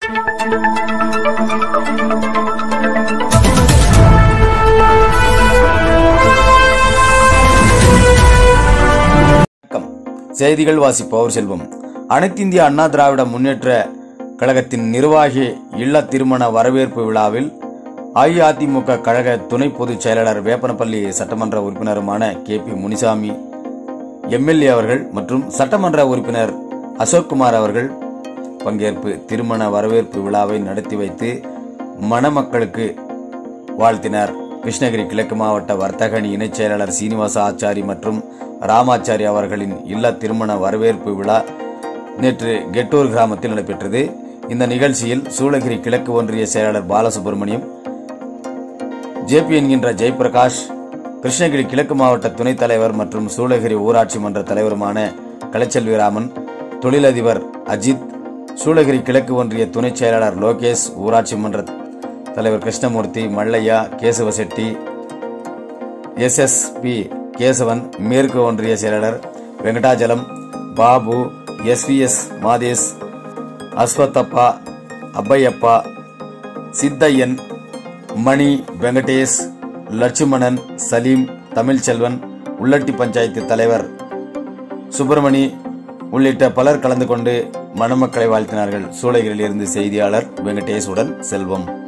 வணக்கம் செய்திகள் வாசிப்பவர் செல்வம் அனைத்திந்திய அண்ணா திராவிட முன்னேற்ற கழகத்தின் நிர்வாகி இல்ல திருமண வரவேற்பு விழாவில் அஇஅதிமுக கழக துணை பொதுச் செயலாளர் வேப்பனப்பள்ளி சட்டமன்ற உறுப்பினருமான கே பி முனிசாமி எம்எல்ஏ அவர்கள் மற்றும் சட்டமன்ற உறுப்பினர் அசோக்குமார் அவர்கள் பங்கேற்பு திருமண வரவேற்பு விழாவை நடத்தி வைத்து மணமக்களுக்கு வாழ்த்தினார் கிருஷ்ணகிரி கிழக்கு மாவட்ட வர்த்தக அணி இணைச் செயலாளர் சீனிவாச ஆச்சாரி மற்றும் ராமாச்சாரி அவர்களின் இல்ல திருமண வரவேற்பு விழா நேற்று கெட்டூர் கிராமத்தில் நடைபெற்றது இந்த நிகழ்ச்சியில் சூளகிரி கிழக்கு ஒன்றிய செயலாளர் பாலசுப்ரமணியம் ஜேபி என்கின்ற ஜெயபிரகாஷ் கிருஷ்ணகிரி கிழக்கு மாவட்ட துணைத் தலைவர் மற்றும் சூளகிரி ஊராட்சி மன்ற தலைவருமான கலைச்செல்வி ராமன் தொழிலதிபர் அஜித் சூளகிரி கிழக்கு ஒன்றிய துணைச் செயலாளர் லோகேஷ் ஊராட்சி மன்ற தலைவர் கிருஷ்ணமூர்த்தி மல்லையா கேசவ செட்டி எஸ்எஸ்பி கேசவன் மேற்கு ஒன்றிய செயலாளர் வெங்கடாஜலம் பாபு எஸ்விஎஸ் மாதேஷ் அஸ்வத்தப்பா அப்பையப்பா சித்தையன் மணி வெங்கடேஷ் லட்சுமணன் சலீம் தமிழ்ச்செல்வன் உள்ளட்டி பஞ்சாயத்து தலைவர் சுப்பிரமணி உள்ளிட்ட பலர் கலந்து கொண்டு மணமக்களை வாழ்த்தினார்கள் சூளகிரியிலிருந்து செய்தியாளர் வெங்கடேஷ் உடன் செல்வம்